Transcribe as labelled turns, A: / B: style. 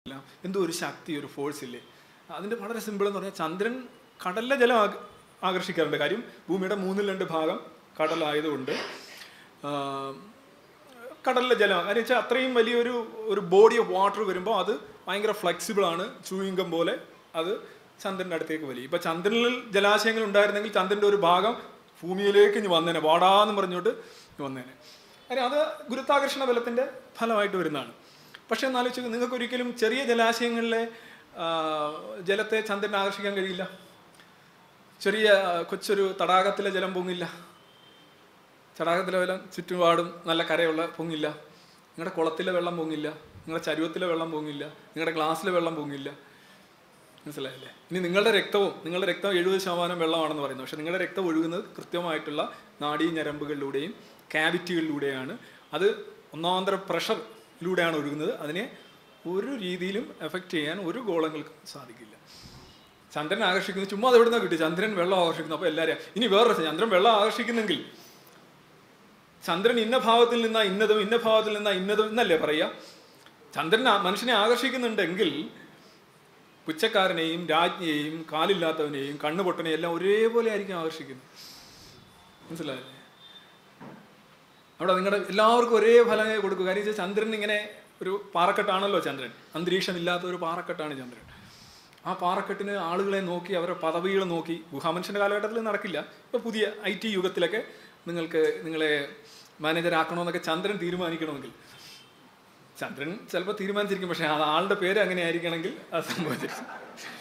A: ഇല്ല എന്തോ ഒരു ശക്തി ഒരു ഫോഴ്സ് ഇല്ലേ അതിൻ്റെ വളരെ സിമ്പിൾ എന്ന് പറഞ്ഞാൽ ചന്ദ്രൻ കടലിലെ ജലം ആക- ആകർഷിക്കാറുണ്ട് കാര്യം ഭൂമിയുടെ മൂന്നിൽ രണ്ട് ഭാഗം കടലായതുകൊണ്ട് ആ, കടലിലെ ജലം കാര്യം വെച്ചാൽ അത്രയും വലിയൊരു ഒരു ബോഡി ഓഫ് വാട്ടർ വരുമ്പോൾ അത് ഭയങ്കര ഫ്ലെക്സിബിൾ ആണ് ചൂയിങ്കം പോലെ അത് ചന്ദ്രൻ്റെ അടുത്തേക്ക് വലിയും ഇപ്പം ചന്ദ്രനിൽ ജലാശയങ്ങൾ ഉണ്ടായിരുന്നെങ്കിൽ ചന്ദ്രൻ്റെ ഒരു ഭാഗം ഭൂമിയിലേക്ക് ഇനി വന്നേനെ വാടാന്ന് പറഞ്ഞോട്ട് ഇനി വന്നേനെ കാര്യം അത് ഗുരുത്വാകർഷണ ബലത്തിൻ്റെ ഫലമായിട്ട് വരുന്നതാണ് പക്ഷേ എന്നാലോചിച്ച് നിങ്ങൾക്ക് ഒരിക്കലും ചെറിയ ജലാശയങ്ങളിലെ ആ, ജലത്തെ ചന്ദ്രനെ ആകർഷിക്കാൻ കഴിയില്ല ചെറിയ ആ, കൊച്ചൊരു തടാകത്തിലെ ജലം പൊങ്ങില്ല തടാകത്തിലെ വെള്ളം ചുറ്റുപാടും നല്ല കരയുള്ള പൊങ്ങില്ല നിങ്ങളുടെ കുളത്തിലെ വെള്ളം പൊങ്ങില്ല നിങ്ങളുടെ ചരുവത്തിലെ വെള്ളം പൊങ്ങില്ല നിങ്ങളുടെ ഗ്ലാസ്സിലെ വെള്ളം പൊങ്ങില്ല മനസ്സിലായില്ലേ ഇനി നിങ്ങളുടെ രക്തവും നിങ്ങളുടെ രക്തം എഴുപത് ശതമാനം വെള്ളമാണെന്ന് പറയുന്നു പക്ഷെ നിങ്ങളുടെ രക്തം ഒഴുകുന്നത് കൃത്യമായിട്ടുള്ള നാഡീ ഞരമ്പുകളിലൂടെയും ക്യാവിറ്റികളിലൂടെയാണ് അത് ഒന്നാന്തര പ്രഷറിലൂടെയാണ് ഒഴുകുന്നത് അതിനെ ഒരു രീതിയിലും എഫക്റ്റ് ചെയ്യാൻ ഒരു ഗോളങ്ങൾക്കും സാധിക്കില്ല ചന്ദ്രൻ ആകർഷിക്കുന്നു ചുമ്മാ അത് എവിടുന്ന കിട്ടി ചന്ദ്രൻ വെള്ളം ആകർഷിക്കുന്നു അപ്പോൾ എല്ലാവരെയും ഇനി വേറൊരു രസം, ചന്ദ്രൻ വെള്ളം ആകർഷിക്കുന്നെങ്കിൽ ചന്ദ്രൻ ഇന്ന ഭാവത്തിൽ നിന്നാ ഇന്നതും ഇന്ന ഭാവത്തിൽ നിന്നാ ഇന്നതും എന്നല്ലേ പറയുക ചന്ദ്രൻ ആ- മനുഷ്യനെ ആകർഷിക്കുന്നുണ്ടെങ്കിൽ പുച്ചക്കാരനെയും രാജ്ഞിയെയും കാലില്ലാത്തവനെയും കണ്ണുപൊട്ടനെയും എല്ലാം ഒരേപോലെ ആയിരിക്കും ആകർഷിക്കുന്നത് മനസ്സിലായില്ലേ അവിടെ നിങ്ങളുടെ എല്ലാവർക്കും ഒരേ ഫലമേ കൊടുക്കൂ കാര്യം വെച്ചാൽ ചന്ദ്രൻ ഇങ്ങനെ ഒരു പാറക്കെട്ടാണല്ലോ ചന്ദ്രൻ അന്തരീക്ഷമില്ലാത്ത ഒരു പാറക്കെട്ടാണ് ചന്ദ്രൻ ആ പാറക്കെട്ടിന് ആളുകളെ നോക്കി അവരുടെ പദവികൾ നോക്കി ഗുഹാമനുഷ്യൻ്റെ കാലഘട്ടത്തിൽ നടക്കില്ല ഇപ്പോൾ പുതിയ ഐ ടി യുഗത്തിലൊക്കെ നിങ്ങൾക്ക് നിങ്ങളെ മാനേജർ ആക്കണമെന്നൊക്കെ ചന്ദ്രൻ തീരുമാനിക്കണമെങ്കിൽ ചന്ദ്രൻ ചിലപ്പോൾ തീരുമാനിച്ചിരിക്കും പക്ഷേ ആ ആളുടെ പേര് അങ്ങനെ ആയിരിക്കണമെങ്കിൽ അത് സംഭവിച്ചിരിക്കും